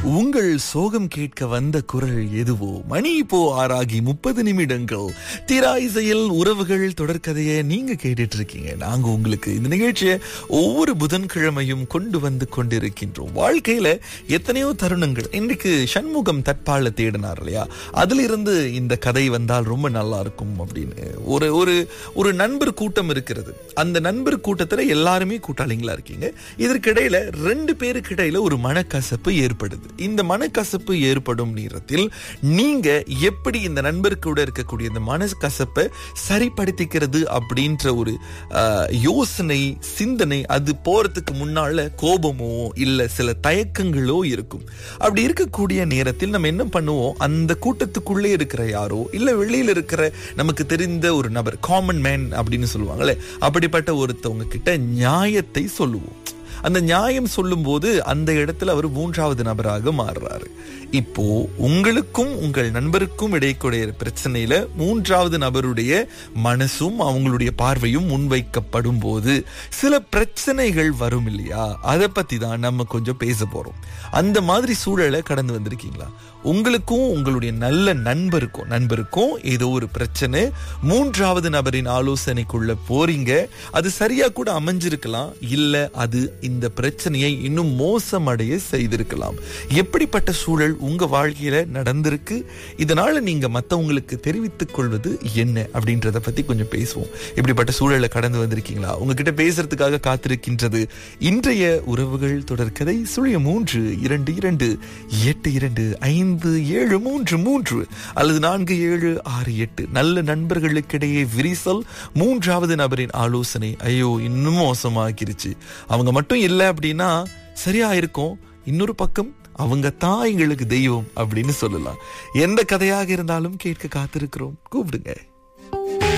உங்கள் சோகம் கேட்க வந்த குரல் எதுவோ மணி இப்போ ஆறாகி முப்பது நிமிடங்கள் தீரா இசையில் உறவுகள் தொடர்கதையை நீங்க கேட்டுட்டு இருக்கீங்க நாங்க உங்களுக்கு இந்த நிகழ்ச்சியை ஒவ்வொரு புதன்கிழமையும் கொண்டு வந்து கொண்டிருக்கின்றோம் வாழ்க்கையில எத்தனையோ தருணங்கள் இன்னைக்கு சண்முகம் தட்பால தேடினார் இல்லையா அதுல இருந்து இந்த கதை வந்தால் ரொம்ப நல்லா இருக்கும் அப்படின்னு ஒரு ஒரு ஒரு நண்பர் கூட்டம் இருக்கிறது அந்த நண்பர் கூட்டத்துல எல்லாருமே கூட்டாளிங்களா இருக்கீங்க இதற்கிடையில ரெண்டு பேருக்கு இடையில ஒரு மனக்கசப்பு ஏற்படுது இந்த மனக்கசப்பு ஏற்படும் நேரத்தில் நீங்க எப்படி இந்த நண்பருக்கு கூட இருக்கக்கூடிய இந்த மனக்கசப்பை சரிப்படுத்திக்கிறது அப்படின்ற ஒரு ஆஹ், யோசனை சிந்தனை அது போறதுக்கு முன்னால கோபமோ இல்ல சில தயக்கங்களோ இருக்கும் அப்படி இருக்கக்கூடிய நேரத்தில் நம்ம என்ன பண்ணுவோம் அந்த கூட்டத்துக்குள்ளே இருக்கிற யாரோ இல்ல வெளியில இருக்கிற நமக்கு தெரிந்த ஒரு நபர் காமன் மேன் அப்படின்னு சொல்லுவாங்கல்ல அப்படிப்பட்ட ஒருத்தவங்க கிட்ட நியாயத்தை சொல்லுவோம் அந்த நியாயம் சொல்லும்போது அந்த இடத்துல அவர் மூன்றாவது நபராக மாறுறாரு இப்போ உங்களுக்கும் உங்கள் நண்பருக்கும் இடையக்கூடிய பிரச்சனையில மூன்றாவது நபருடைய மனசும் அவங்களுடைய பார்வையும் முன்வைக்கப்படும் போது சில பிரச்சனைகள் வரும் இல்லையா அதை பத்தி தான் நம்ம கொஞ்சம் பேச போறோம் அந்த மாதிரி சூழலை கடந்து வந்திருக்கீங்களா உங்களுக்கும் உங்களுடைய நல்ல நண்பருக்கும் நண்பருக்கும் ஏதோ ஒரு பிரச்சனை மூன்றாவது நபரின் ஆலோசனைக்குள்ள போறீங்க அது சரியா கூட அமைஞ்சிருக்கலாம் இல்ல அது இந்த பிரச்சனையை இன்னும் மோசமடைய செய்திருக்கலாம் எப்படிப்பட்ட சூழல் உங்க வாழ்க்கையில நடந்திருக்கு இதனால நீங்க மத்தவங்களுக்கு தெரிவித்துக் கொள்வது என்ன அப்படின்றத பத்தி கொஞ்சம் பேசுவோம் இப்படிப்பட்ட சூழலை கடந்து வந்திருக்கீங்களா உங்ககிட்ட பேசுறதுக்காக காத்திருக்கின்றது இன்றைய உறவுகள் தொடர்கதை சுழிய மூன்று இரண்டு இரண்டு எட்டு இரண்டு ஐந்து ஏழு மூன்று மூன்று அல்லது நான்கு ஏழு ஆறு எட்டு நல்ல நண்பர்களுக்கிடையே விரிசல் மூன்றாவது நபரின் ஆலோசனை ஐயோ இன்னும் மோசமாக்கிருச்சு அவங்க மட்டும் இல்லை அப்படின்னா சரியா இருக்கும் இன்னொரு பக்கம் அவங்க தான் எங்களுக்கு தெய்வம் அப்படின்னு சொல்லலாம் எந்த கதையாக இருந்தாலும் கேட்க காத்திருக்கிறோம் கூப்பிடுங்க